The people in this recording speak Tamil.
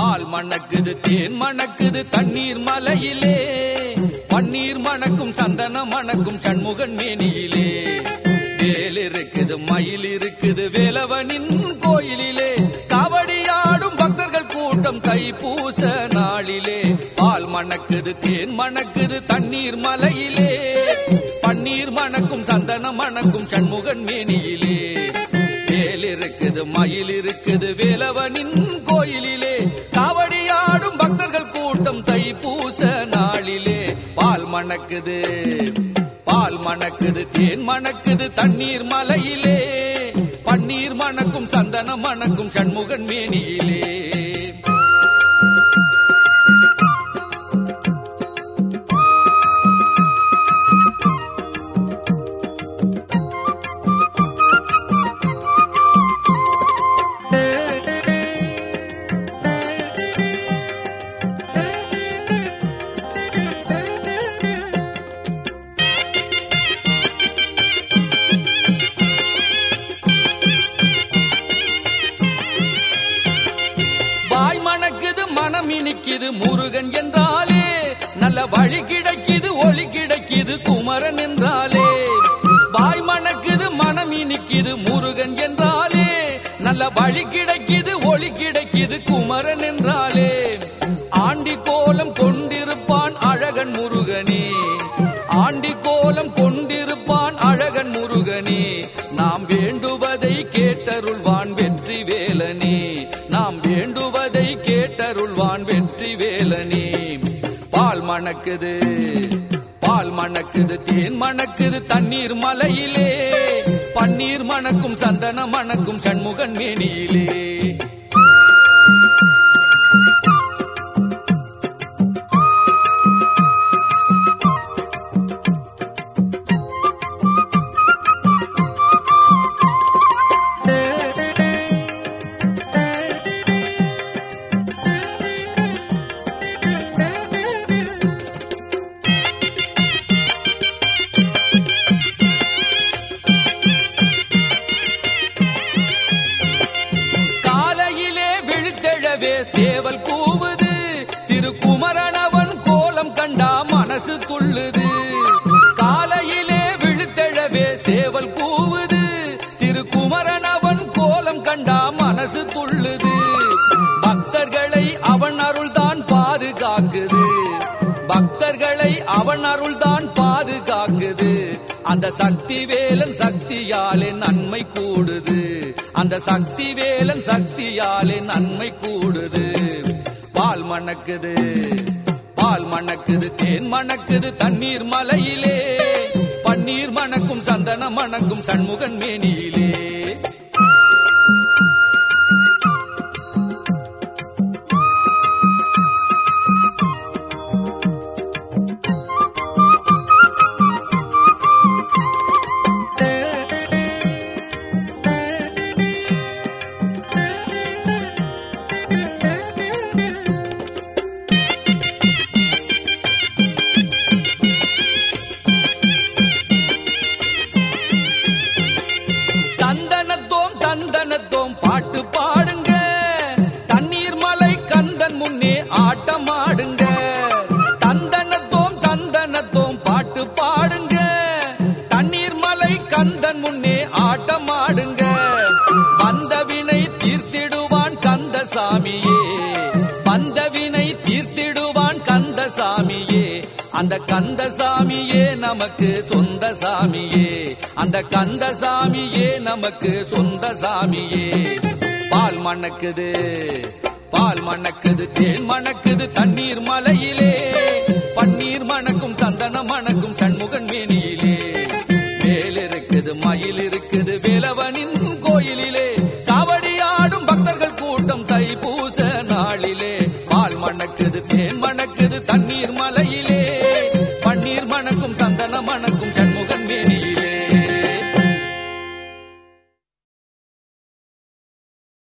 பால் மணக்குது தேன் மணக்குது தண்ணீர் மலையிலே பன்னீர் மணக்கும் சந்தன மணக்கும் சண்முகன் மேனியிலே வேல் இருக்குது மயில் இருக்குது வேலவனின் கோயிலிலே காவடியாடும் பக்தர்கள் கூட்டம் தைப்பூச நாளிலே பால் மணக்குது தேன் மணக்குது தண்ணீர் மலையிலே பன்னீர் மணக்கும் சந்தன மணக்கும் சண்முகன் மேனியிலே வேல் இருக்குது மயில் இருக்குது வேலவனின் கோயிலிலே காவடியாடும் பக்தர்கள் கூட்டம் தைப்பூச நாளிலே பால் மணக்குது பால் மணக்குது தேன் மணக்குது தண்ணீர் மலையிலே பன்னீர் மணக்கும் சந்தன மணக்கும் சண்முகன் மேனியிலே வாய் மணக்குது மனம் இனிக்குது முருகன் என்றாலே நல்ல வழி கிடைக்குது ஒளி கிடைக்குது குமரன் என்றாலே வாய் மணக்குது மனம் இனிக்குது முருகன் என்றாலே நல்ல வழி கிடைக்குது ஒளி கிடைக்குது குமரன் என்றாலே ஆண்டி கோலம் கொண்டிருப்பான் அழகன் முருகனே ஆண்டி கோலம் கொண்டிருப்பான் அழகன் முருகனே நாம் வேண்டுவதை கேட்டருள்வான் வெற்றி வேலனே நாம் வேண்டுவதை கேட்டருள்வான் வெற்றி வேலனே பால் மணக்குது பால் மணக்குது தேன் மணக்குது தண்ணீர் மலையிலே பன்னீர் மணக்கும் சந்தன மணக்கும் சண்முகன் மேனியிலே காலையிலே விழுத்தெழவே சேவல் கூவுது திருக்குமரனவன் கோலம் கண்டா மனசு துள்ளுது காலையிலே விழுத்தெழவே சேவல் கூவுது திருக்குமரனவன் கோலம் கண்டா மனசு துள்ளுது பக்தர்களை அவன் அருள்தான் பாதுகாக்குது பக்தர்களை அவன் அருள்தான் பாதுகாக்குது அந்த சக்தி வேலன் சக்தியாலே நன்மை கூடுது அந்த சக்தி வேலன் சக்தியாலே நன்மை கூடுது பால் மணக்குது பால் மணக்குது தேன் மணக்குது தண்ணீர் மலையிலே பன்னீர் மணக்கும் சந்தன மணக்கும் சண்முகன் மேனியிலே தந்தனத்தோம் தந்தனத்தோம் பாட்டு பாடுங்க தண்ணீர் மலை கந்தன் முன்னே ஆட்டம் ஆடுங்க தந்தனத்தோம் தந்தனத்தோம் பாட்டு பாடுங்க தண்ணீர் மலை கந்தன் முன்னே ஆட்டம் ஆடுங்க வந்தவினை தீர்த்திடுவான் கந்தசாமியே வந்தவினை தீர்த்திடுவான் கந்தசாமியே அந்த கந்தசாமியே நமக்கு சொந்த சாமியே அந்த கந்தசாமியே நமக்கு சொந்த சாமியே பால் மணக்குது பால் மணக்குது தேன் மணக்குது தண்ணீர் மலையிலே பன்னீர் மணக்கும் சந்தன மணக்கும் சண்முகன் மேனியிலே வேல் இருக்குது மயில் இருக்குது வேலவனின் கோயிலிலே காவடியாடும் பக்தர்கள் கூட்டம் தைப்பூச நாளிலே பால் மணக்குது தேன் மணக்குது தண்ணீர் மலையிலே